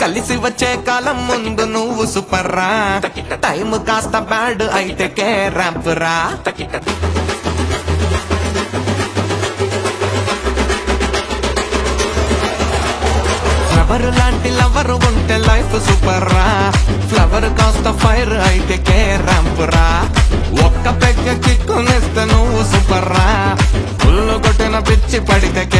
కలిసి వచ్చే కాలం ముందు నువ్వు సూపర్ రా టైం కాస్త బ్యాడ్ అయితే కే ర్యాంప్ రా ఫ్లవర్ లాంటి లవర్ ఉంటే లైఫ్ సూపర్ రా ఫ్లవర్ కాస్త ఫైర్ అయితే కే ర్యాంప్ రా ఒక్క పెగ్గ కిక్కునిస్తే నువ్వు సూపర్ రా ఫుల్ కొట్టిన పిచ్చి పడితే